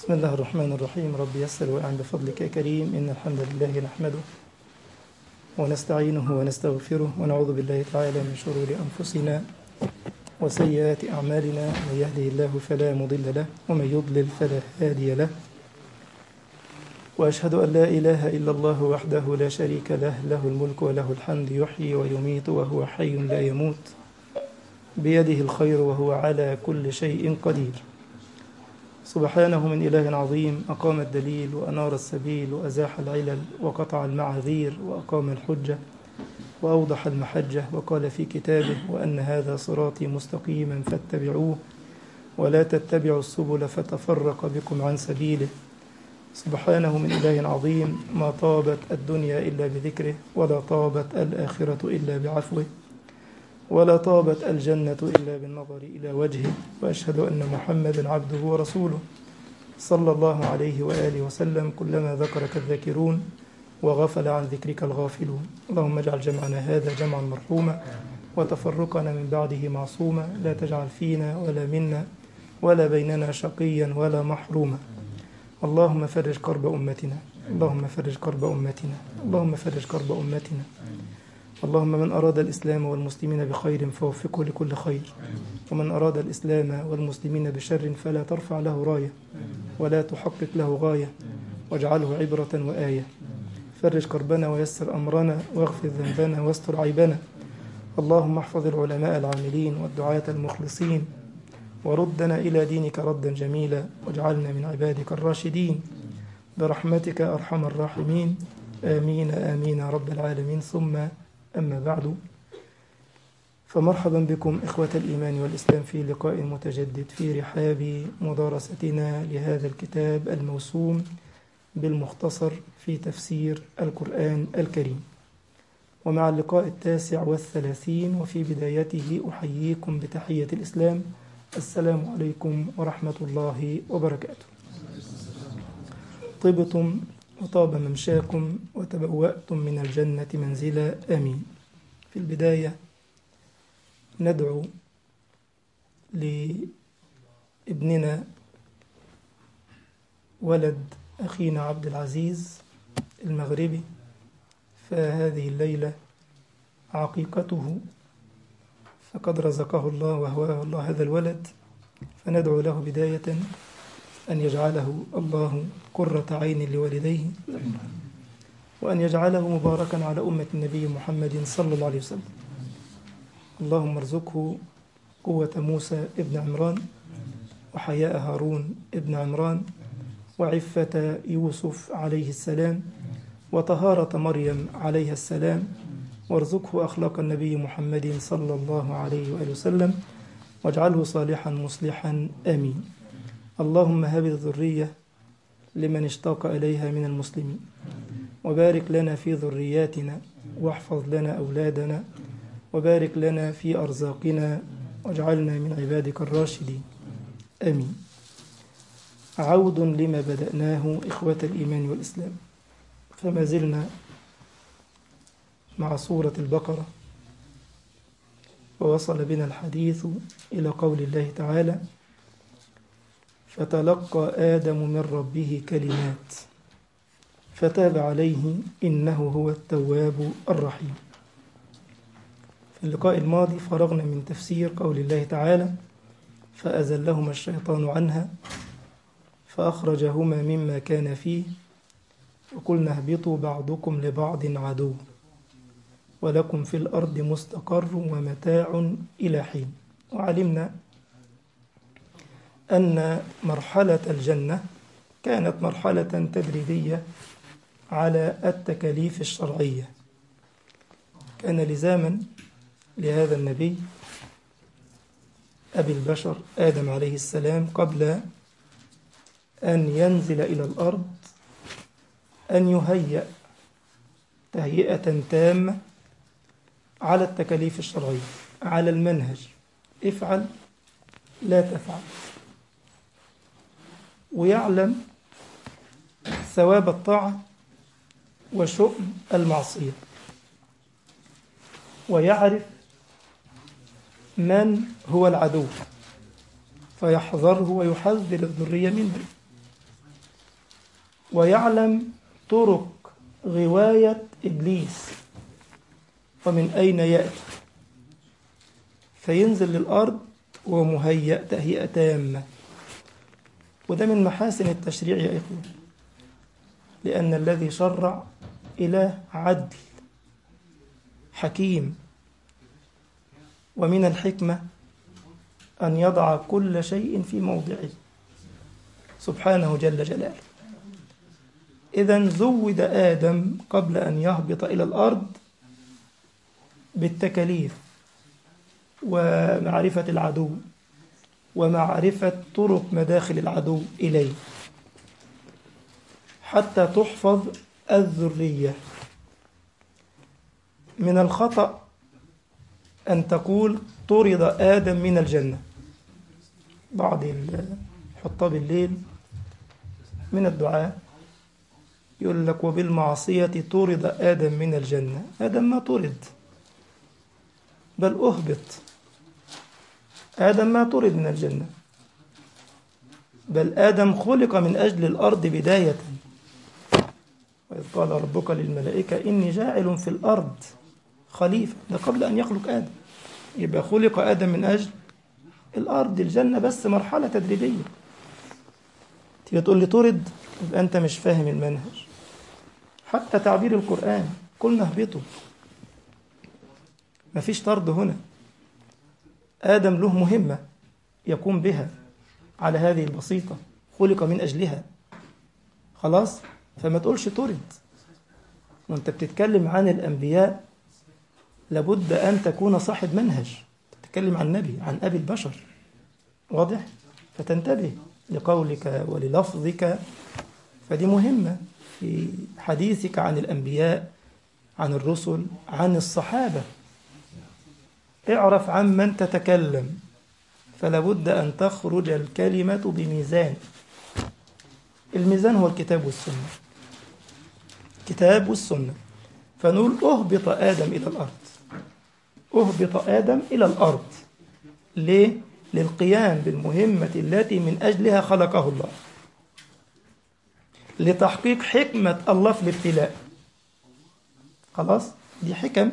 بسم الله الرحمن الرحيم رب يسر وأعن بفضلك يا كريم إن الحمد لله نحمده ونستعينه ونستغفره ونعوذ بالله تعالى من شرور أنفسنا وسيئات أعمالنا من يهده الله فلا مضل له ومن يضلل فلا هادي له وأشهد أن لا إله إلا الله وحده لا شريك له له الملك وله الحمد يحيي ويميت وهو حي لا يموت بيده الخير وهو على كل شيء قدير سبحانه من إله عظيم أقام الدليل وأنار السبيل وأزاح العلل وقطع المعاذير وأقام الحجة وأوضح المحجة وقال في كتابه وأن هذا صراطي مستقيما فاتبعوه ولا تتبعوا السبل فتفرق بكم عن سبيله سبحانه من إله عظيم ما طابت الدنيا إلا بذكره ولا طابت الآخرة إلا بعفوه ولا طابت الجنة إلا بالنظر إلى وجهه وأشهد أن محمدا عبده ورسوله صلى الله عليه وآله وسلم كلما ذكرك الذاكرون وغفل عن ذكرك الغافلون اللهم اجعل جمعنا هذا جمعا مرحوما وتفرقنا من بعده معصوما لا تجعل فينا ولا منا ولا بيننا شقيا ولا محروما اللهم فرج كرب أمتنا اللهم فرج كرب أمتنا اللهم فرج كرب أمتنا اللهم من أراد الإسلام والمسلمين بخير فوفقه لكل خير ومن أراد الإسلام والمسلمين بشر فلا ترفع له راية ولا تحقق له غاية واجعله عبرة وآية فرج كربنا ويسر أمرنا واغفر ذنبنا واستر عيبنا اللهم احفظ العلماء العاملين والدعاة المخلصين وردنا إلى دينك ردا جميلا واجعلنا من عبادك الراشدين برحمتك أرحم الراحمين آمين آمين يا رب العالمين ثم أما بعد فمرحبا بكم إخوة الإيمان والإسلام في لقاء متجدد في رحاب مدارستنا لهذا الكتاب الموسوم بالمختصر في تفسير القرآن الكريم ومع اللقاء التاسع والثلاثين وفي بدايته أحييكم بتحية الإسلام السلام عليكم ورحمة الله وبركاته طبتم وطاب ممشاكم وتبوأتم من الجنة منزلا آمين في البداية ندعو لابننا ولد أخينا عبد العزيز المغربي فهذه الليلة عقيقته فقد رزقه الله وهو الله هذا الولد فندعو له بداية أن يجعله الله قرة عين لوالديه وأن يجعله مباركا على أمة النبي محمد صلى الله عليه وسلم اللهم ارزقه قوة موسى ابن عمران وحياء هارون ابن عمران وعفة يوسف عليه السلام وطهارة مريم عليها السلام وارزقه أخلاق النبي محمد صلى الله عليه وآله وسلم واجعله صالحا مصلحا آمين اللهم هب الذرية لمن اشتاق إليها من المسلمين وبارك لنا في ذرياتنا واحفظ لنا أولادنا وبارك لنا في أرزاقنا واجعلنا من عبادك الراشدين آمين عود لما بدأناه إخوة الإيمان والإسلام فما زلنا مع سورة البقرة ووصل بنا الحديث إلى قول الله تعالى فتلقى آدم من ربه كلمات فتاب عليه إنه هو التواب الرحيم في اللقاء الماضي فرغنا من تفسير قول الله تعالى فأزلهما الشيطان عنها فأخرجهما مما كان فيه وقلنا اهبطوا بعضكم لبعض عدو ولكم في الأرض مستقر ومتاع إلى حين وعلمنا أن مرحلة الجنة كانت مرحلة تدريبية على التكاليف الشرعية كان لزاما لهذا النبي أبي البشر آدم عليه السلام قبل أن ينزل إلى الأرض أن يهيأ تهيئة تامة على التكاليف الشرعية على المنهج افعل لا تفعل ويعلم ثواب الطاعة وشؤم المعصية ويعرف من هو العدو فيحذره ويحذر الذرية منه ويعلم طرق غواية إبليس ومن أين يأتي فينزل للأرض ومهيأ تهيئة تامة وده من محاسن التشريع يا إخوة لأن الذي شرع إله عدل حكيم ومن الحكمة أن يضع كل شيء في موضعه سبحانه جل جلاله إذا زود آدم قبل أن يهبط إلى الأرض بالتكاليف ومعرفة العدو ومعرفة طرق مداخل العدو إليه حتى تحفظ الذرية من الخطأ أن تقول طرد آدم من الجنة بعض حطاب الليل من الدعاء يقول لك وبالمعصية طرد آدم من الجنة آدم ما طرد بل أهبط آدم ما طرد من الجنة بل آدم خلق من أجل الأرض بداية وإذ قال ربك للملائكة إني جاعل في الأرض خليفة ده قبل أن يخلق آدم يبقى خلق آدم من أجل الأرض الجنة بس مرحلة تدريبية تيجي تقول لي طرد يبقى أنت مش فاهم المنهج حتى تعبير القرآن قلنا اهبطوا مفيش طرد هنا آدم له مهمة يقوم بها على هذه البسيطة خلق من أجلها خلاص فما تقولش طرد وانت بتتكلم عن الأنبياء لابد أن تكون صاحب منهج تتكلم عن نبي عن أبي البشر واضح فتنتبه لقولك وللفظك فدي مهمة في حديثك عن الأنبياء عن الرسل عن الصحابة اعرف عن من تتكلم فلا بد أن تخرج الكلمة بميزان الميزان هو الكتاب والسنة كتاب والسنة فنقول أهبط آدم إلى الأرض أهبط آدم إلى الأرض ليه؟ للقيام بالمهمة التي من أجلها خلقه الله لتحقيق حكمة الله في الابتلاء خلاص دي حكم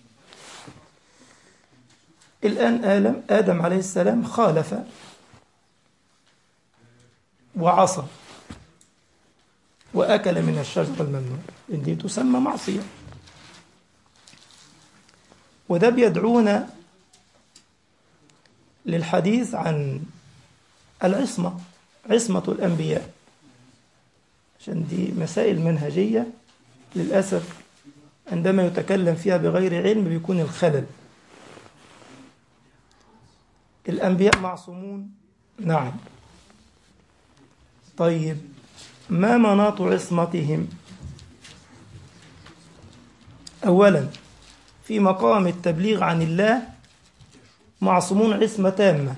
الآن آلم آدم عليه السلام خالف وعصى وأكل من الشجرة الممنوع دي تسمى معصية وده بيدعونا للحديث عن العصمة عصمة الأنبياء عشان دي مسائل منهجية للأسف عندما يتكلم فيها بغير علم بيكون الخلل الأنبياء معصومون نعم طيب ما مناط عصمتهم أولا في مقام التبليغ عن الله معصومون عصمة تامة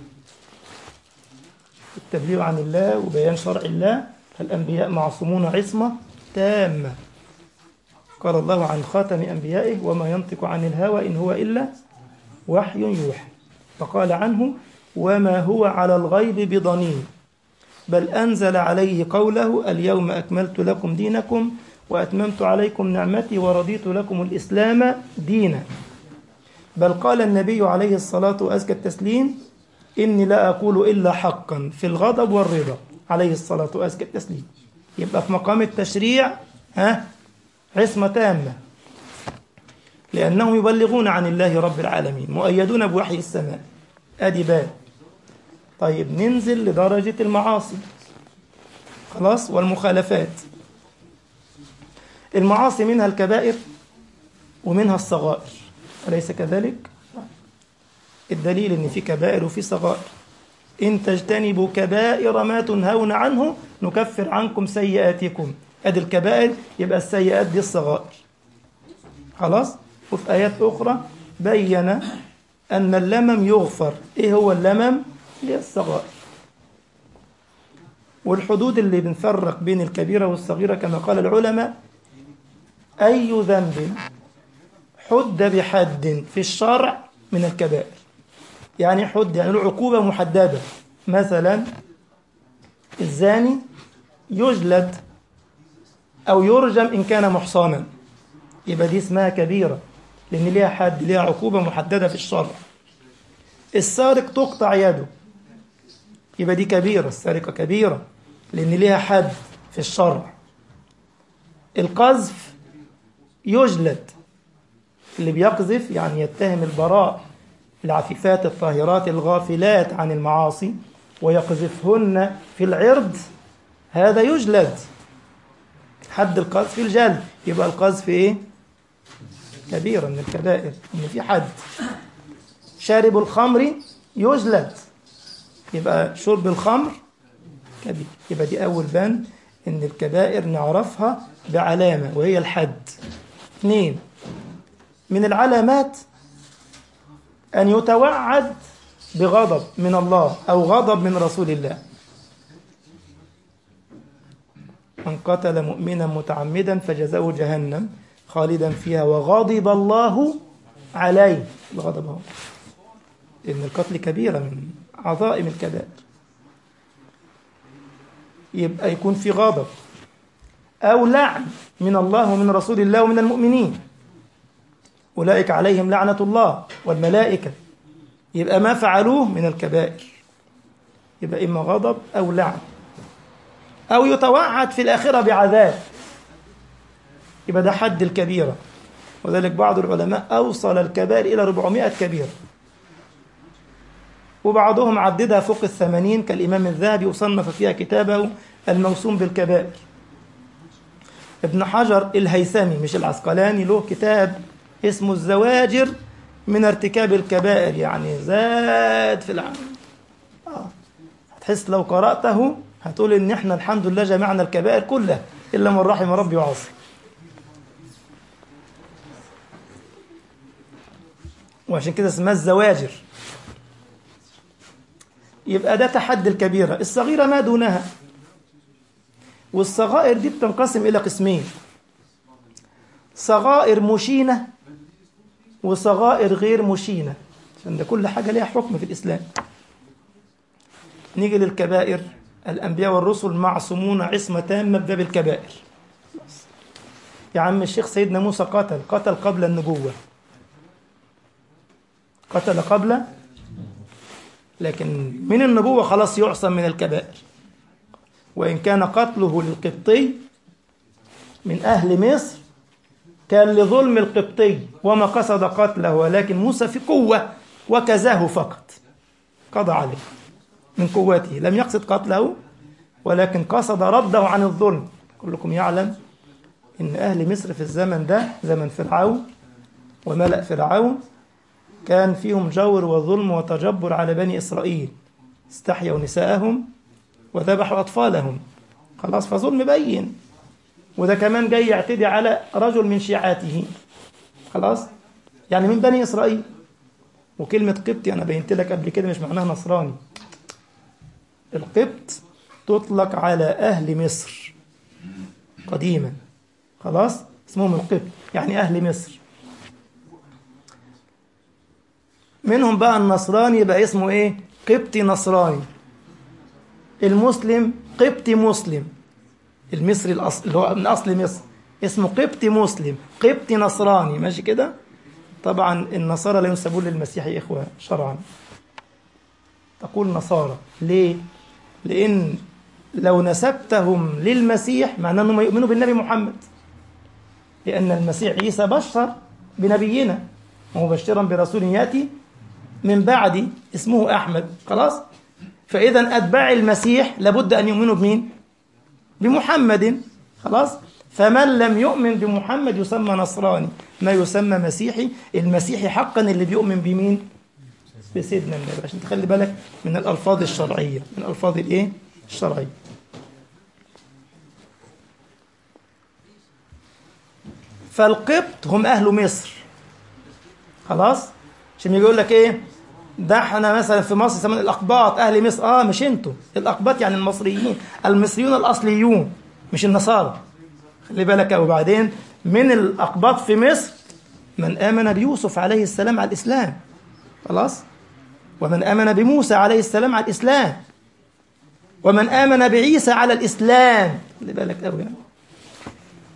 التبليغ عن الله وبيان شرع الله الأنبياء معصومون عصمة تامة قال الله عن خاتم أنبيائه وما ينطق عن الهوى إن هو إلا وحي يوحى فقال عنه وما هو على الغيب بضنين بل أنزل عليه قوله اليوم أكملت لكم دينكم وأتممت عليكم نعمتي ورضيت لكم الإسلام دينا بل قال النبي عليه الصلاة وأزكى التسليم إني لا أقول إلا حقا في الغضب والرضا عليه الصلاة وأزكى التسليم يبقى في مقام التشريع ها عصمة تامة لأنهم يبلغون عن الله رب العالمين مؤيدون بوحي السماء أدي باب طيب ننزل لدرجة المعاصي خلاص والمخالفات المعاصي منها الكبائر ومنها الصغائر أليس كذلك؟ الدليل إن في كبائر وفي صغائر إن تجتنبوا كبائر ما تنهون عنه نكفر عنكم سيئاتكم أدي الكبائر يبقى السيئات دي الصغائر خلاص وفي آيات أخرى بين أن اللمم يغفر إيه هو اللمم؟ هي الصغائر والحدود اللي بنفرق بين الكبيرة والصغيرة كما قال العلماء أي ذنب حد بحد في الشرع من الكبائر يعني حد يعني له عقوبة محددة مثلا الزاني يجلد أو يرجم إن كان محصنا يبقى دي اسمها كبيرة لأن ليها حد ليها عقوبة محددة في الشرع السارق تقطع يده يبقى دي كبيرة السرقة كبيرة لأن ليها حد في الشرع القذف يجلد اللي بيقذف يعني يتهم البراء العفيفات الطاهرات الغافلات عن المعاصي ويقذفهن في العرض هذا يجلد حد القذف الجلد يبقى القذف ايه كبيرة من الكبائر ان في حد شارب الخمر يجلد يبقى شرب الخمر كبير يبقى دي اول بند ان الكبائر نعرفها بعلامة وهي الحد اثنين من العلامات أن يتوعد بغضب من الله أو غضب من رسول الله من قتل مؤمنا متعمدا فجزاؤه جهنم خالدا فيها وغضب الله عليه الغضب هو إن القتل كبيرة من عظائم الكبائر يبقى يكون في غضب أو لعن من الله ومن رسول الله ومن المؤمنين أولئك عليهم لعنة الله والملائكة يبقى ما فعلوه من الكبائر يبقى إما غضب أو لعن أو يتوعد في الآخرة بعذاب يبقى ده حد الكبيرة وذلك بعض العلماء أوصل الكبائر إلى 400 كبيرة وبعضهم عددها فوق الثمانين كالإمام الذهبي وصنف فيها كتابه الموسوم بالكبائر ابن حجر الهيثمي مش العسقلاني له كتاب اسمه الزواجر من ارتكاب الكبائر يعني زاد في العمل آه. هتحس لو قرأته هتقول ان احنا الحمد لله جمعنا الكبائر كلها الا من رحم ربي وعصي وعشان كده اسمها الزواجر يبقى ده تحدي الكبيرة الصغيرة ما دونها والصغائر دي بتنقسم إلى قسمين صغائر مشينة وصغائر غير مشينة عشان ده كل حاجة ليها حكم في الإسلام نيجي للكبائر الأنبياء والرسل معصومون عصمة تامة بباب الكبائر يا عم الشيخ سيدنا موسى قتل قتل قبل النبوة قتل قبل لكن من النبوة خلاص يعصم من الكبائر وإن كان قتله للقبطي من أهل مصر كان لظلم القبطي وما قصد قتله ولكن موسى في قوة وكزاه فقط قضى عليه من قوته لم يقصد قتله ولكن قصد رده عن الظلم كلكم يعلم إن أهل مصر في الزمن ده زمن فرعون وملأ فرعون كان فيهم جور وظلم وتجبر على بني إسرائيل استحيوا نساءهم وذبحوا أطفالهم خلاص فظلم بين وده كمان جاي يعتدي على رجل من شيعاته خلاص يعني من بني إسرائيل وكلمة قبطي أنا بينت لك قبل كده مش معناها نصراني القبط تطلق على أهل مصر قديما خلاص اسمهم القبط يعني أهل مصر منهم بقى النصراني يبقى اسمه ايه قبطي نصراني المسلم قبطي مسلم المصري الأصل اللي هو من أصل مصر اسمه قبطي مسلم قبطي نصراني ماشي كده طبعا النصارى لا ينسبون للمسيح يا إخوة شرعا تقول نصارى ليه لأن لو نسبتهم للمسيح معناه أنهم يؤمنوا بالنبي محمد لأن المسيح عيسى بشر بنبينا ومبشرا برسول يأتي من بعدي اسمه أحمد خلاص فإذا أتباع المسيح لابد أن يؤمنوا بمين بمحمد خلاص فمن لم يؤمن بمحمد يسمى نصراني ما يسمى مسيحي المسيحي حقا اللي بيؤمن بمين بسيدنا النبي عشان تخلي بالك من الألفاظ الشرعية من الألفاظ الإيه الشرعية فالقبط هم أهل مصر خلاص عشان يقول لك ايه ده احنا مثلا في مصر يسمون الاقباط اهل مصر اه مش انتوا الاقباط يعني المصريين المصريون الاصليون مش النصارى خلي بالك وبعدين من الاقباط في مصر من امن بيوسف عليه السلام على الاسلام خلاص ومن امن بموسى عليه السلام على الاسلام ومن امن بعيسى على الاسلام خلي بالك قوي يعني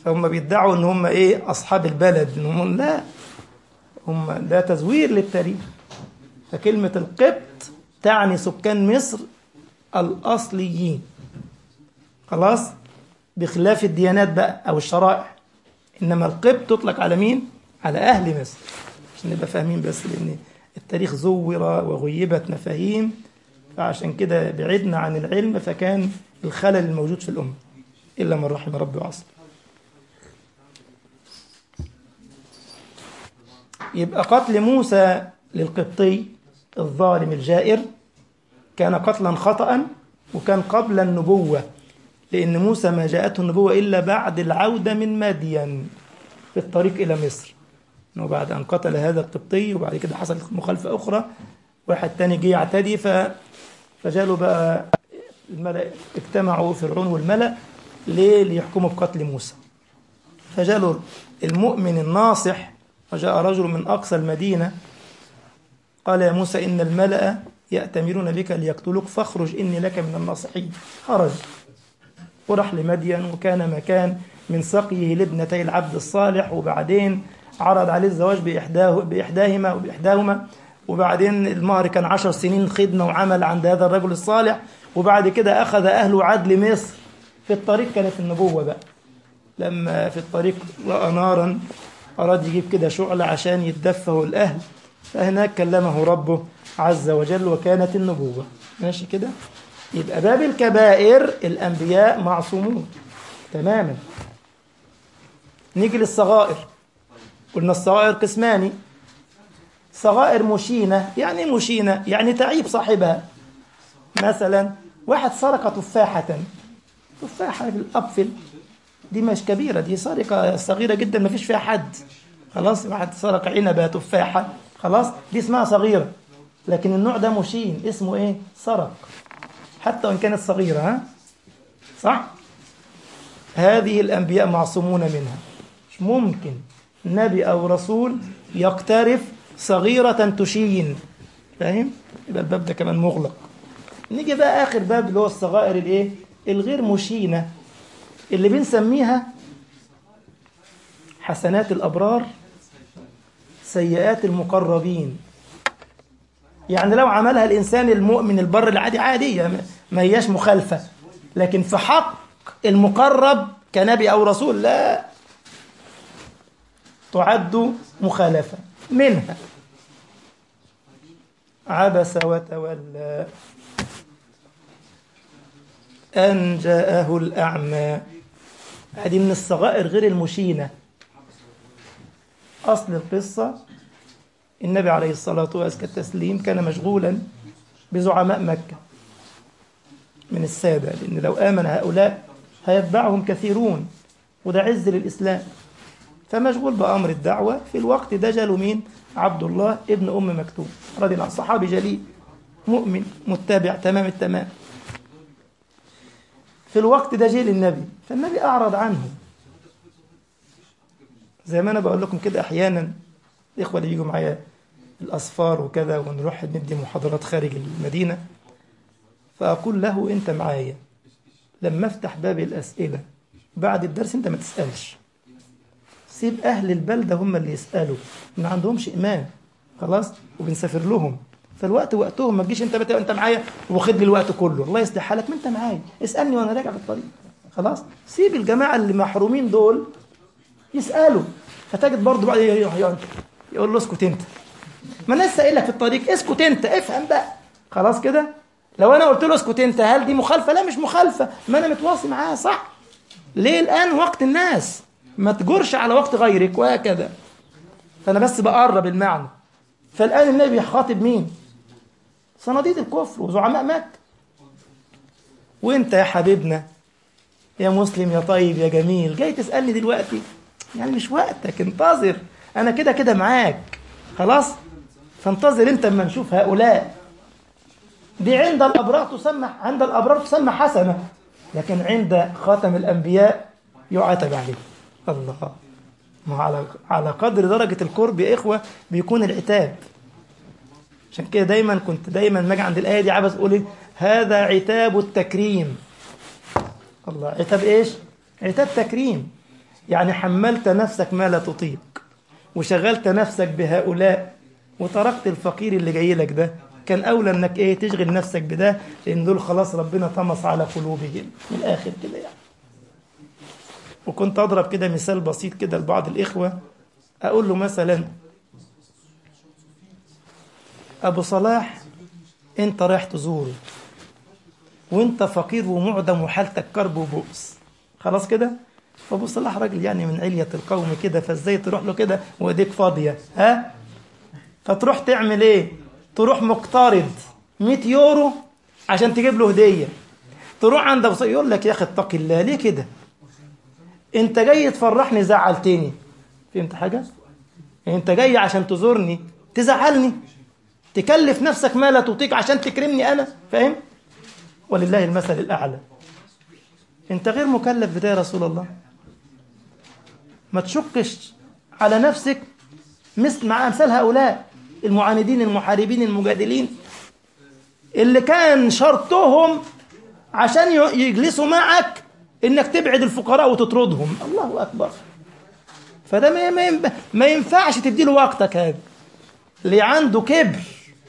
فهم بيدعوا ان هم ايه اصحاب البلد ان هم لا هم ده تزوير للتاريخ فكلمة القبط تعني سكان مصر الأصليين خلاص بخلاف الديانات بقى أو الشرائع إنما القبط تطلق على مين؟ على أهل مصر عشان نبقى فاهمين بس لأن التاريخ زور وغيبت مفاهيم فعشان كده بعدنا عن العلم فكان الخلل الموجود في الأمة إلا من رحم ربي وعصر يبقى قتل موسى للقبطي الظالم الجائر كان قتلا خطأ وكان قبل النبوة لأن موسى ما جاءته النبوة إلا بعد العودة من مدين في الطريق إلى مصر إنه بعد أن قتل هذا القبطي وبعد كده حصلت مخالفة أخرى واحد تاني جه يعتدي ف... فجاله بقى الملأ اجتمعوا فرعون والملأ ليه ليحكموا بقتل موسى فجاله المؤمن الناصح وجاء رجل من أقصى المدينة قال يا موسى إن الملأ يأتمرون بك ليقتلوك فاخرج إني لك من الناصحين خرج وراح لمدين وكان مكان من سقيه لابنتي العبد الصالح وبعدين عرض عليه الزواج بإحداه بإحداهما وبإحداهما وبعدين المهر كان عشر سنين خدمة وعمل عند هذا الرجل الصالح وبعد كده أخذ أهل عدل مصر في الطريق كانت النبوة بقى لما في الطريق رأى نارا أراد يجيب كده شعلة عشان يتدفه الأهل فهناك كلمه ربه عز وجل وكانت النبوة ماشي كده يبقى باب الكبائر الأنبياء معصومون تماما نيجي للصغائر قلنا الصغائر قسمان صغائر مشينة يعني مشينة يعني تعيب صاحبها مثلا واحد سرق تفاحة تفاحة في الأبفل دي مش كبيرة دي سرقة صغيرة جدا ما فيش فيها حد خلاص واحد سرق عنبة تفاحة خلاص دي اسمها صغيرة لكن النوع ده مشين اسمه ايه سرق حتى وان كانت صغيرة ها صح هذه الأنبياء معصومون منها مش ممكن نبي أو رسول يقترف صغيرة تشين فاهم يبقى الباب ده كمان مغلق نيجي بقى آخر باب اللي هو الصغائر الايه الغير مشينة اللي بنسميها حسنات الأبرار سيئات المقربين يعني لو عملها الإنسان المؤمن البر العادي عادية ما هياش مخالفة لكن في حق المقرب كنبي أو رسول لا تعد مخالفة منها عبس وتولى أن جاءه الأعمى هذه من الصغائر غير المشينة أصل القصة النبي عليه الصلاة وأزكى التسليم كان مشغولا بزعماء مكة من السادة لأن لو آمن هؤلاء هيتبعهم كثيرون وده عز للإسلام فمشغول بأمر الدعوة في الوقت ده جاله مين؟ عبد الله ابن أم مكتوم رضي الله عنه صحابي جليل مؤمن متبع تمام التمام في الوقت ده جه للنبي فالنبي أعرض عنه زي ما أنا بقول لكم كده أحيانا الإخوة اللي بيجوا معايا الأصفار وكذا ونروح ندي محاضرات خارج المدينة فأقول له أنت معايا لما أفتح باب الأسئلة بعد الدرس أنت ما تسألش سيب أهل البلدة هم اللي يسألوا ما عندهمش إيمان خلاص وبنسافر لهم فالوقت وقتهم ما تجيش انت بت... انت معايا واخد لي الوقت كله الله يصلح حالك ما انت معايا اسالني وانا راجع في الطريق خلاص سيب الجماعه اللي محرومين دول يسالوا فتجد برضه بعد يقول له اسكت انت ما انا لسه قايل لك في الطريق اسكت انت افهم بقى خلاص كده لو انا قلت له اسكت انت هل دي مخالفه لا مش مخالفه ما انا متواصي معاه صح ليه الان وقت الناس ما تجرش على وقت غيرك وهكذا فانا بس بقرب المعنى فالان النبي يخاطب مين صناديد الكفر وزعماء مكة وانت يا حبيبنا يا مسلم يا طيب يا جميل جاي تسألني دلوقتي يعني مش وقتك انتظر انا كده كده معاك خلاص فانتظر انت اما نشوف هؤلاء دي عند الابرار تسمى عند الابرار تسمى حسنه لكن عند خاتم الانبياء يعاتب عليه الله ما على على قدر درجه القرب يا اخوه بيكون العتاب عشان كده دايما كنت دايما ما اجي عند الايه دي عبس اقول هذا عتاب التكريم الله عتاب ايش عتاب تكريم يعني حملت نفسك ما لا تطيق وشغلت نفسك بهؤلاء وتركت الفقير اللي جاي لك ده كان اولى انك ايه تشغل نفسك بده لان دول خلاص ربنا طمس على قلوبهم من الاخر كده يعني وكنت اضرب كده مثال بسيط كده لبعض الاخوه اقول له مثلا ابو صلاح انت رايح تزوره وانت فقير ومعدم وحالتك كرب وبؤس خلاص كده فابو صلاح راجل يعني من علية القوم كده فازاي تروح له كده وايديك فاضيه ها فتروح تعمل ايه تروح مقترض 100 يورو عشان تجيب له هديه تروح عند ابو صلاح يقول لك يا اخي اتق الله ليه كده انت جاي تفرحني زعلتني فهمت حاجه انت جاي عشان تزورني تزعلني تكلف نفسك ما لا تطيق عشان تكرمني انا فاهم ولله المثل الاعلى انت غير مكلف بده يا رسول الله ما تشكش على نفسك مثل مع امثال هؤلاء المعاندين المحاربين المجادلين اللي كان شرطهم عشان يجلسوا معك انك تبعد الفقراء وتطردهم الله اكبر فده ما ما ينفعش تديله وقتك هذا اللي عنده كبر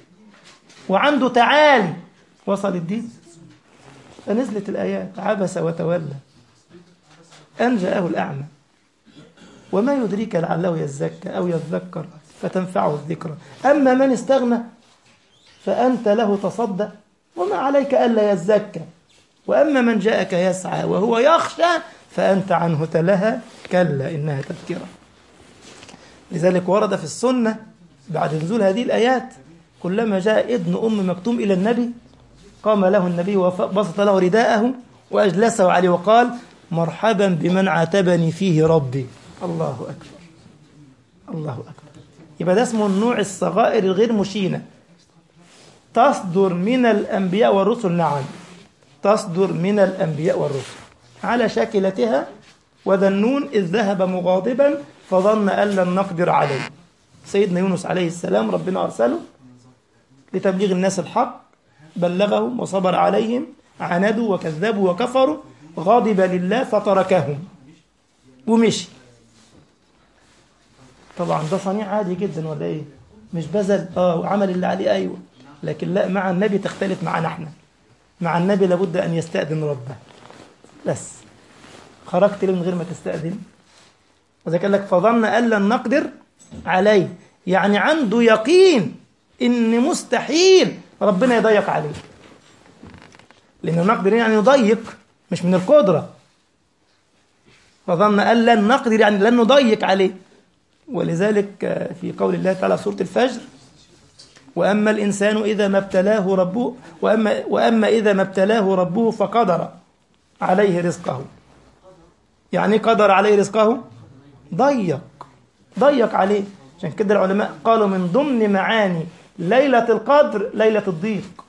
وعنده تعالي وصل الدين فنزلت الآيات عبس وتولى أن جاءه الأعمى وما يدريك لعله يزكى أو يذكر فتنفعه الذكرى أما من استغنى فأنت له تصدى وما عليك ألا يزكى وأما من جاءك يسعى وهو يخشى فأنت عنه تلهى كلا إنها تذكرة لذلك ورد في السنة بعد نزول هذه الآيات كلما جاء ابن أم مكتوم إلى النبي قام له النبي وبسط له رداءه وأجلسه عليه وقال مرحبا بمن عاتبني فيه ربي الله أكبر الله أكبر يبقى ده اسمه النوع الصغائر الغير مشينة تصدر من الأنبياء والرسل نعم تصدر من الأنبياء والرسل على شاكلتها وذنون إذ ذهب مغاضبا فظن أن لن نقدر عليه سيدنا يونس عليه السلام ربنا أرسله لتبليغ الناس الحق بلغهم وصبر عليهم عاندوا وكذبوا وكفروا غضب لله فتركهم ومشي طبعا ده صنيع عادي جدا ولا ايه مش بذل اه وعمل اللي عليه ايوه لكن لا مع النبي تختلف معنا احنا مع النبي لابد ان يستأذن ربه بس خرجت ليه من غير ما تستأذن وذا قال لك فظن أن لن نقدر عليه يعني عنده يقين ان مستحيل ربنا يضيق عليه لأن نقدر يعني يضيق مش من القدرة فظن أن لن نقدر يعني لن نضيق عليه ولذلك في قول الله تعالى سورة الفجر وأما الإنسان إذا ما ابتلاه ربه وأما, وأما إذا ما ابتلاه ربه فقدر عليه رزقه يعني قدر عليه رزقه ضيق ضيق عليه عشان كده العلماء قالوا من ضمن معاني ليلة القدر ليلة الضيق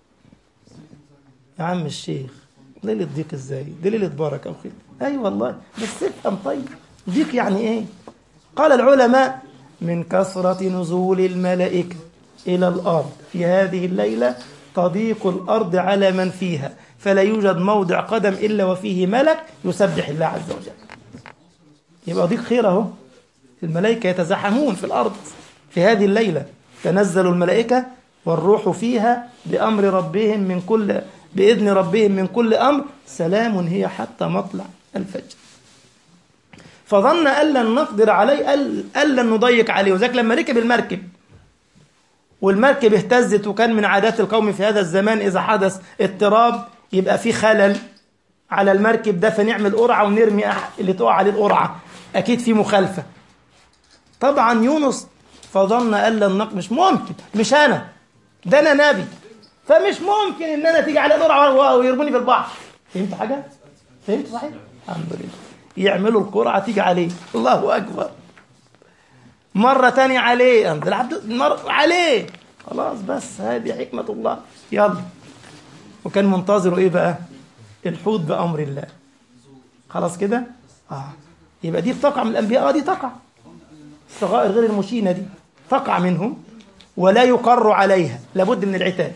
يا عم الشيخ ليلة ضيق ازاي دي ليلة بركة وخير اي أيوة والله بس افهم طيب ضيق يعني ايه قال العلماء من كثرة نزول الملائكة إلى الأرض في هذه الليلة تضيق الأرض على من فيها فلا يوجد موضع قدم إلا وفيه ملك يسبح الله عز وجل يبقى ضيق خير اهو الملائكة يتزحمون في الأرض في هذه الليلة تنزل الملائكة والروح فيها بأمر ربهم من كل بإذن ربهم من كل أمر سلام هي حتى مطلع الفجر فظن أن لن نقدر عليه أن لن نضيق عليه وذلك لما ركب المركب والمركب اهتزت وكان من عادات القوم في هذا الزمان إذا حدث اضطراب يبقى في خلل على المركب ده فنعمل قرعة ونرمي اللي تقع عليه القرعة أكيد في مخالفة طبعا يونس فظن أن لن نق مش ممكن مش أنا ده أنا نبي فمش ممكن إن أنا تيجي على القرعة ويرموني في البحر فهمت حاجة؟ فهمت صحيح؟ الحمد لله يعملوا القرعة تيجي عليه الله أكبر مرة تانية عليه أنزل عبد مر... عليه خلاص بس هذه حكمة الله يلا وكان منتظره إيه بقى الحوت بأمر الله خلاص كده آه يبقى دي بتقع من الأنبياء آه دي تقع الصغائر غير المشينة دي تقع منهم ولا يقر عليها لابد من العتاب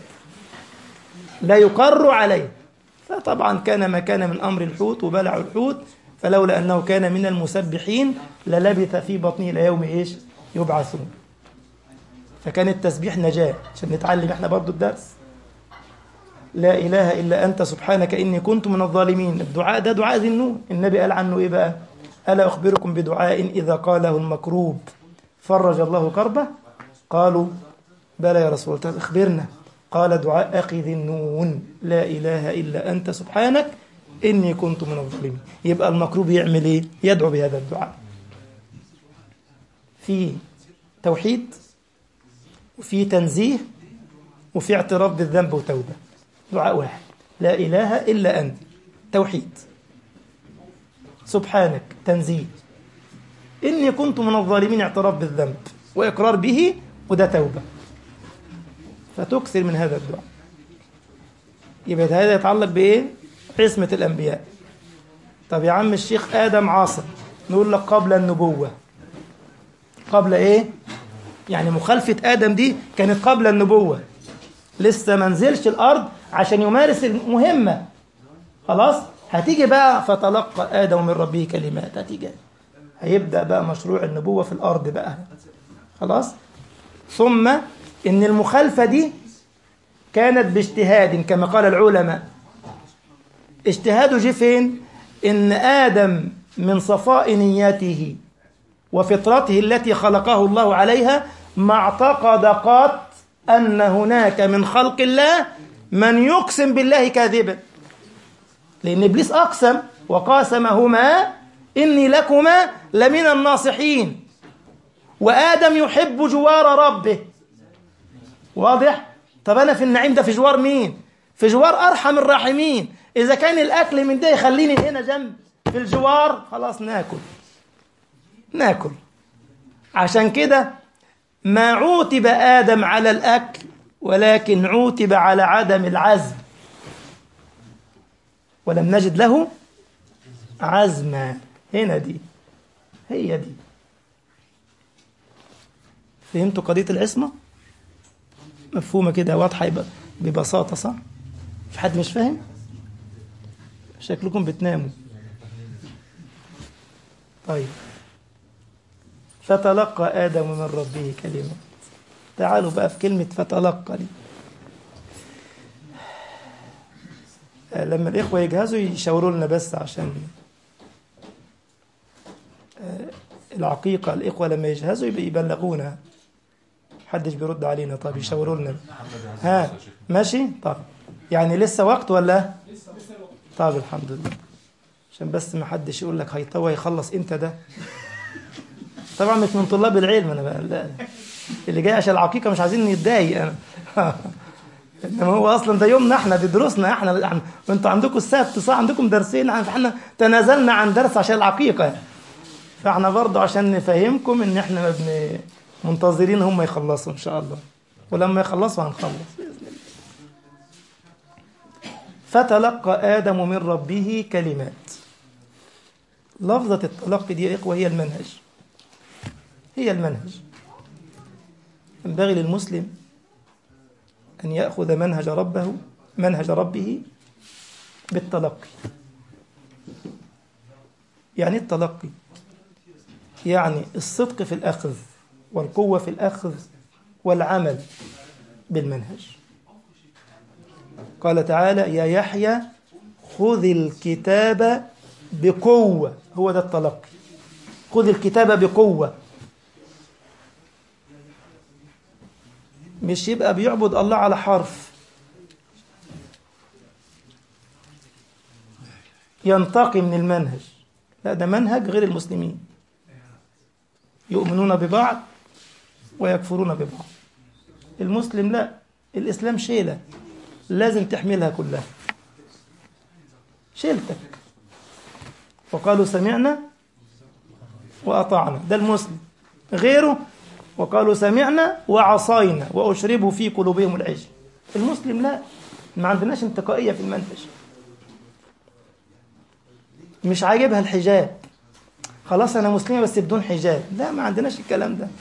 لا يقر عليه فطبعا كان ما كان من أمر الحوت وبلع الحوت فلولا أنه كان من المسبحين للبث في بطنه إلى يوم إيش يبعثون فكان التسبيح نجاة عشان نتعلم احنا برضو الدرس لا إله إلا أنت سبحانك إني كنت من الظالمين الدعاء ده دعاء ذي النون النبي قال عنه إيه بقى ألا أخبركم بدعاء إذا قاله المكروب فرج الله كربه قالوا بلى يا رسول الله اخبرنا قال دعاء أخي ذي النون لا إله إلا أنت سبحانك إني كنت من الظالمين يبقى المكروب يعمل إيه يدعو بهذا الدعاء في توحيد وفي تنزيه وفي اعتراف بالذنب وتوبة دعاء واحد لا إله إلا أنت توحيد سبحانك تنزيه إني كنت من الظالمين اعتراف بالذنب وإقرار به وده توبة فتكثر من هذا الدعاء يبقى هذا يتعلق بإيه؟ عصمة الأنبياء طب يا عم الشيخ آدم عاصم نقول لك قبل النبوة قبل إيه؟ يعني مخالفة آدم دي كانت قبل النبوة لسه ما نزلش الأرض عشان يمارس المهمة خلاص هتيجي بقى فتلقى آدم من ربه كلمات هتيجي هيبدأ بقى مشروع النبوة في الأرض بقى خلاص ثم إن المخالفة دي كانت باجتهاد كما قال العلماء اجتهاده جه فين إن آدم من صفاء نيته وفطرته التي خلقه الله عليها ما اعتقد قط أن هناك من خلق الله من يقسم بالله كاذبا لأن إبليس أقسم وقاسمهما إني لكما لمن الناصحين وآدم يحب جوار ربه واضح؟ طب أنا في النعيم ده في جوار مين؟ في جوار أرحم الراحمين إذا كان الأكل من ده يخليني هنا جنب في الجوار خلاص ناكل ناكل عشان كده ما عوتب آدم على الأكل ولكن عوتب على عدم العزم ولم نجد له عزما هنا دي هي دي فهمتوا قضية العصمة؟ مفهومة كده واضحة يبقى ببساطة صح؟ في حد مش فاهم؟ شكلكم بتناموا طيب فتلقى آدم من ربه كلمات تعالوا بقى في كلمة فتلقى دي لما الإخوة يجهزوا يشاوروا لنا بس عشان العقيقة الإخوة لما يجهزوا يبلغونا محدش بيرد علينا طيب يشاوروا لنا ها ماشي طيب يعني لسه وقت ولا طيب الحمد لله عشان بس ما حدش يقول لك هيطوى يخلص امتى ده طبعا مش من طلاب العلم انا بقى لا اللي جاي عشان العقيقه مش عايزين نتضايق انا انما هو اصلا ده يومنا احنا دي دروسنا احنا وانتوا عندكم السبت صح عندكم درسين احنا تنازلنا عن درس عشان العقيقه فاحنا برضه عشان نفهمكم ان احنا بن منتظرين هم يخلصوا ان شاء الله ولما يخلصوا هنخلص باذن الله فتلقى ادم من ربه كلمات لفظه التلقي دي يا اخوه هي المنهج هي المنهج ينبغي للمسلم أن يأخذ منهج ربه منهج ربه بالتلقي يعني التلقي يعني الصدق في الأخذ والقوة في الأخذ والعمل بالمنهج قال تعالى يا يحيى خذ الكتاب بقوة هو ده التلقي خذ الكتاب بقوة مش يبقى بيعبد الله على حرف ينتقي من المنهج لا ده منهج غير المسلمين يؤمنون ببعض ويكفرون ببعض المسلم لا الإسلام شيلة لازم تحملها كلها شيلتك وقالوا سمعنا وأطعنا ده المسلم غيره وقالوا سمعنا وعصينا وأشربوا في قلوبهم العجل المسلم لا ما عندناش انتقائية في المنهج مش عاجبها الحجاب خلاص أنا مسلمة بس بدون حجاب لا ما عندناش الكلام ده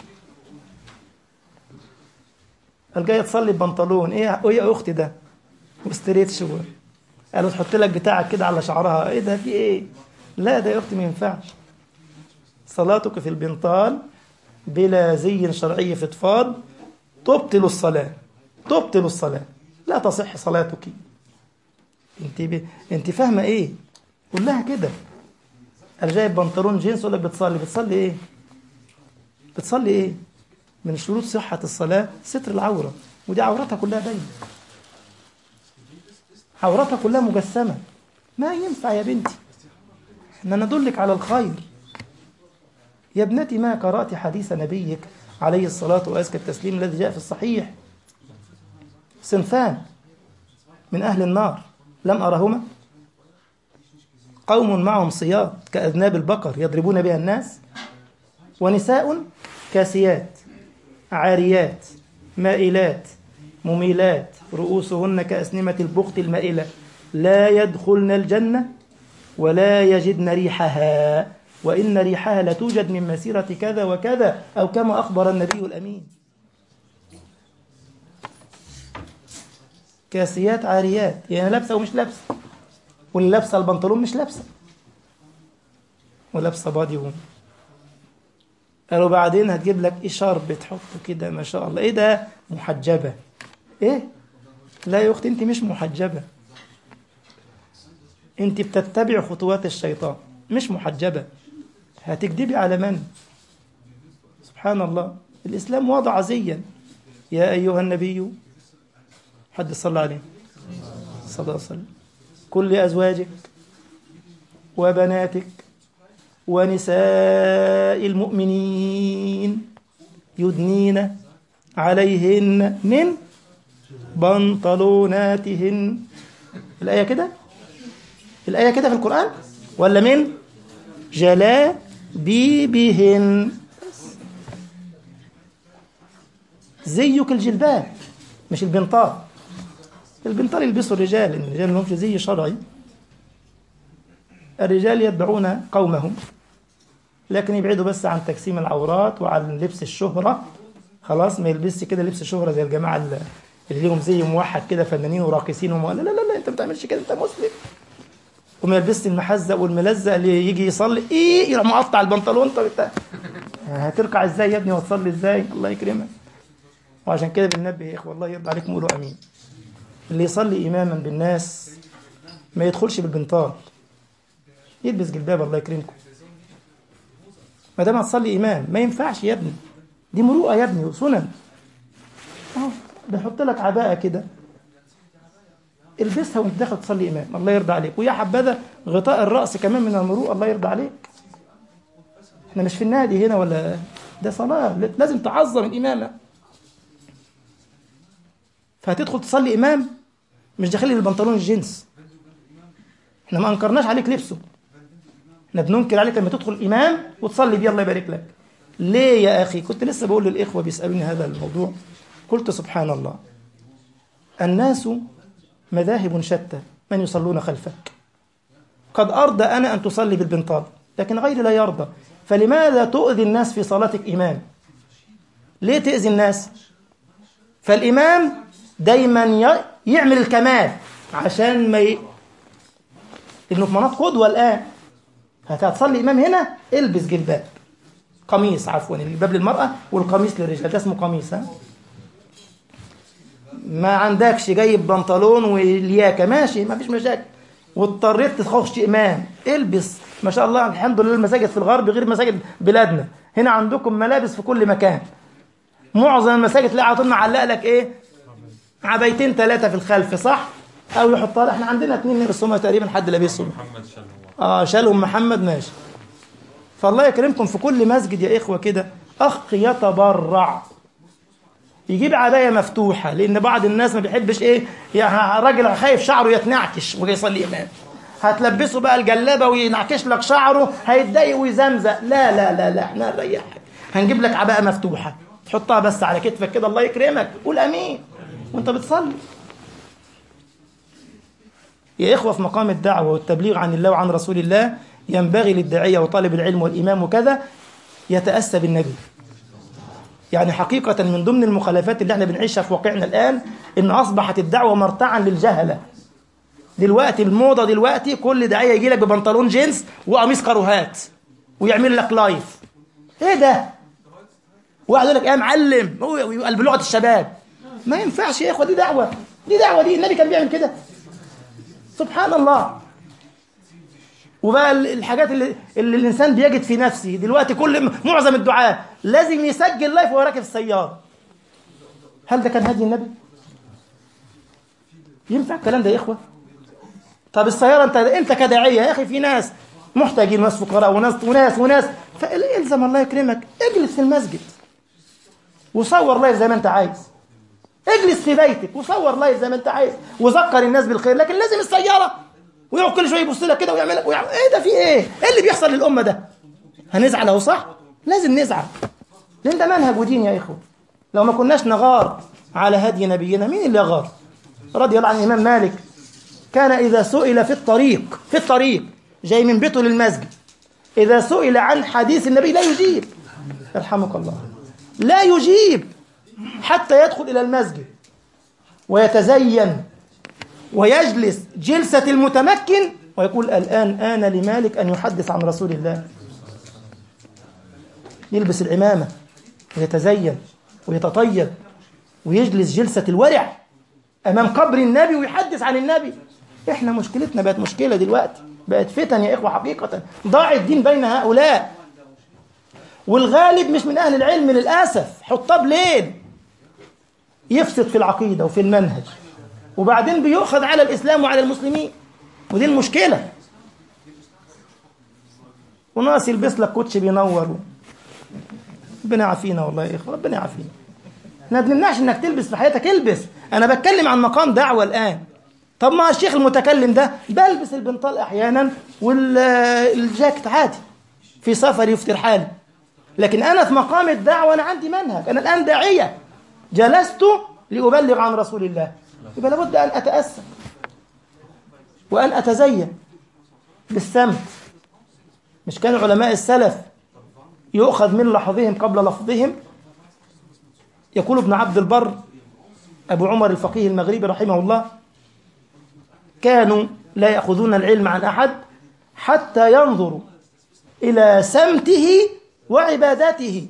قال جاية تصلي ببنطلون ايه ايه يا اختي ده وستريت شو قالوا تحط لك بتاعك كده على شعرها ايه ده في ايه لا ده يا أختي ما ينفعش صلاتك في البنطال بلا زي شرعي فضفاض تبطل الصلاة تبطل الصلاة لا تصح صلاتك انت ب... انت فاهمة ايه قول لها كده انا جايب بنطلون جينز اقول لك بتصلي بتصلي ايه بتصلي ايه من شروط صحة الصلاة ستر العورة ودي عورتها كلها باينة عورتها كلها مجسمة ما ينفع يا بنتي احنا ندلك على الخير يا ابنتي ما قرأت حديث نبيك عليه الصلاة وأزكى التسليم الذي جاء في الصحيح صنفان من أهل النار لم أرهما قوم معهم صياد كأذناب البقر يضربون بها الناس ونساء كاسيات عاريات مائلات مميلات رؤوسهن كأسنمة البخت المائلة لا يدخلن الجنة ولا يجدن ريحها وإن ريحها لتوجد من مسيرة كذا وكذا أو كما أخبر النبي الأمين كاسيات عاريات يعني لابسة ومش لابسة واللي لابسة البنطلون مش لابسة ولابسة بادي ووم قالوا بعدين هتجيب لك ايه شرب تحطه كده ما شاء الله ايه ده محجبة ايه لا يا اختي انت مش محجبة انت بتتبع خطوات الشيطان مش محجبة هتكذبي على من سبحان الله الإسلام وضع زيا يا أيها النبي حد صلى عليه صلى الله عليه وسلم كل أزواجك وبناتك ونساء المؤمنين يدنين عليهن من بنطلوناتهن الآية كده الآية كده في القرآن ولا من جلابيبهن زيك الجلباب مش البنطال البنطال يلبسه الرجال إن الرجال لهمش زي شرعي الرجال يتبعون قومهم لكن يبعدوا بس عن تجسيم العورات وعن لبس الشهرة خلاص ما يلبسش كده لبس شهرة زي الجماعة اللي ليهم زي موحد كده فنانين وراقصين وم... لا لا لا انت ما بتعملش كده انت مسلم وما يلبسش المحزق والملزق اللي يجي يصلي ايه يروح مقطع البنطلون طب انت هتركع ازاي يا ابني وتصلي ازاي الله يكرمك وعشان كده بننبه يا اخوه الله يرضى عليكم قولوا امين اللي يصلي اماما بالناس ما يدخلش بالبنطال يلبس جلباب الله يكرمكم ما دام هتصلي امام ما ينفعش يا ابني دي مروءه يا ابني وسنن اهو بيحط لك عباءه كده البسها وانت داخل تصلي امام الله يرضى عليك ويا حبذا غطاء الراس كمان من المروءه الله يرضى عليك احنا مش في النادي هنا ولا ده صلاه لازم تعظم الامامه فهتدخل تصلي امام مش داخل البنطلون الجينز احنا ما انكرناش عليك لبسه احنا بننكر عليك لما تدخل امام وتصلي بيه الله يبارك لك ليه يا اخي كنت لسه بقول للاخوه بيسالوني هذا الموضوع قلت سبحان الله الناس مذاهب شتى من يصلون خلفك قد ارضى انا ان تصلي بالبنطال لكن غيري لا يرضى فلماذا تؤذي الناس في صلاتك امام ليه تاذي الناس فالامام دايما يعمل الكمال عشان ما ي... انه في مناط قدوه الان هتصلي امام هنا البس جلباب قميص عفوا الجلباب للمراه والقميص للرجال ده اسمه قميص ها ما عندكش جايب بنطلون والياكه ماشي ما فيش مشاكل واضطريت تخش امام البس ما شاء الله الحمد لله المساجد في الغرب غير مساجد بلادنا هنا عندكم ملابس في كل مكان معظم المساجد تلاقي عاطلنا علق لك ايه عبايتين ثلاثه في الخلف صح او يحطها احنا عندنا اثنين بس هم تقريبا حد لابسهم محمد شلهوب اه شالهم محمد ماشي فالله يكرمكم في كل مسجد يا اخوه كده اخ يتبرع يجيب عبايه مفتوحه لان بعض الناس ما بيحبش ايه يعني راجل خايف شعره يتنعكش وجاي يصلي امام هتلبسه بقى الجلابه وينعكش لك شعره هيتضايق ويزمزق لا لا لا لا احنا هنريحك هنجيب لك عباءه مفتوحه تحطها بس على كتفك كده الله يكرمك قول امين وانت بتصلي يا إخوة في مقام الدعوة والتبليغ عن الله وعن رسول الله ينبغي للداعية وطالب العلم والإمام وكذا يتأسى بالنبي يعني حقيقة من ضمن المخالفات اللي احنا بنعيشها في واقعنا الآن إن أصبحت الدعوة مرتعا للجهلة دلوقتي الموضة دلوقتي كل داعية يجي لك ببنطلون جينز وقميص كاروهات ويعمل لك لايف ايه ده واحد يقول لك ايه يا معلم هو يبقى بلغة الشباب ما ينفعش يا اخوة دي دعوة دي دعوة دي النبي كان بيعمل كده سبحان الله وبقى الحاجات اللي, اللي الانسان بيجد في نفسه دلوقتي كل معظم الدعاء لازم يسجل لايف وهو راكب السياره هل ده كان هدي النبي ينفع الكلام ده يا اخوه طب السياره انت انت كداعيه يا اخي في ناس محتاجين وناس فقراء وناس وناس وناس فالزم الله يكرمك اجلس في المسجد وصور لايف زي ما انت عايز اجلس في بيتك وصور لايف زي ما انت عايز وذكر الناس بالخير لكن لازم السياره ويقعد كل شويه يبص لك كده ويعمل لك ويعمل ايه ده في ايه؟ ايه اللي بيحصل للامه ده؟ هنزعل اهو صح؟ لازم نزعل لان ده منهج ودين يا اخوه لو ما كناش نغار على هدي نبينا مين اللي يغار؟ رضي الله عن الامام مالك كان اذا سئل في الطريق في الطريق جاي من بيته للمسجد اذا سئل عن حديث النبي لا يجيب يرحمك الله لا يجيب حتى يدخل الى المسجد ويتزين ويجلس جلسة المتمكن ويقول الآن آن لمالك أن يحدث عن رسول الله يلبس العمامة ويتزين ويتطيب ويجلس جلسة الورع أمام قبر النبي ويحدث عن النبي إحنا مشكلتنا بقت مشكلة دلوقتي بقت فتن يا إخوة حقيقة ضاع الدين بين هؤلاء والغالب مش من أهل العلم للأسف حطاب ليل يفسد في العقيدة وفي المنهج وبعدين بيؤخذ على الإسلام وعلى المسلمين ودي المشكلة وناس يلبس لك كوتش بينور ربنا يعافينا والله يا إخوة ربنا يعافينا ما بنمنعش انك تلبس في حياتك البس انا بتكلم عن مقام دعوة الان طب ما الشيخ المتكلم ده بلبس البنطال احيانا والجاكيت عادي في سفري وفي ترحالي لكن انا في مقام الدعوة انا عندي منهج انا الان داعية جلست لأبلغ عن رسول الله يبقى لابد أن أتأسى وأن أتزين بالسمت مش كان علماء السلف يؤخذ من لحظهم قبل لفظهم يقول ابن عبد البر أبو عمر الفقيه المغربي رحمه الله كانوا لا يأخذون العلم عن أحد حتى ينظروا إلى سمته وعبادته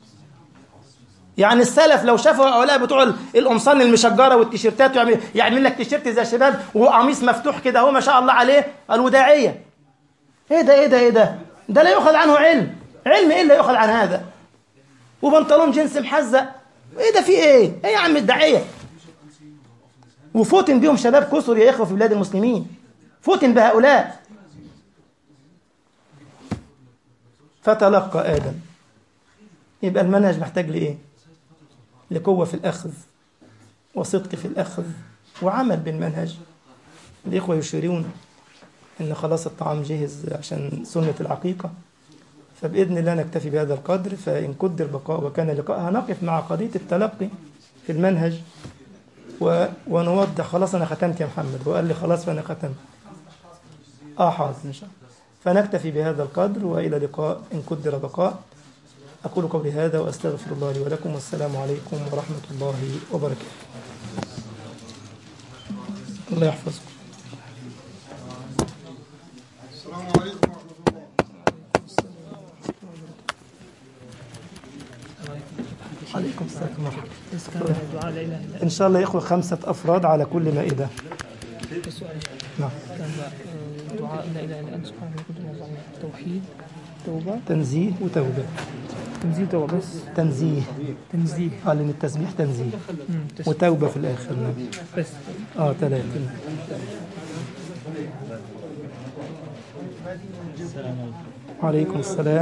يعني السلف لو شافوا هؤلاء بتوع القمصان المشجره والتيشيرتات يعمل, يعمل لك تيشيرت زي الشباب وقميص مفتوح كده اهو ما شاء الله عليه قالوا داعيه ايه ده ايه ده ايه ده ده لا يؤخذ عنه علم علم ايه اللي يؤخذ عن هذا وبنطلون جنس محزق ايه ده في ايه ايه يا عم الداعيه وفوتن بيهم شباب كسر يا اخوه في بلاد المسلمين فوتن بهؤلاء فتلقى ادم يبقى المنهج محتاج لايه لقوة في الأخذ وصدق في الأخذ وعمل بالمنهج الإخوة يشيرون إن خلاص الطعام جهز عشان سنة العقيقة فبإذن الله نكتفي بهذا القدر فإن قدر بقاء وكان لقاء هنقف مع قضية التلقي في المنهج و... ونوضح خلاص أنا ختمت يا محمد وقال لي خلاص فأنا ختمت آه حاضر إن شاء الله فنكتفي بهذا القدر وإلى لقاء إن قدر بقاء أقول قولي هذا وأستغفر الله لي ولكم والسلام عليكم ورحمة الله وبركاته الله يحفظكم السلام عليكم ورحمة الله عليكم السلام ورحمة بس كان دعاء لا اله الا إن شاء الله يا إخوة خمسة أفراد على كل مائدة انت السؤال نعم كان آه، دعاء لا اله الا انت سبحانك وكنت من الظالمين توحيد توبه تنزيه وتوبة تنزيل توبه بس تنزيه تنزيه قال إن التسبيح تنزيه مم، تس- وتوبة في الآخر نعم بس آه ثلاثة وعليكم السلام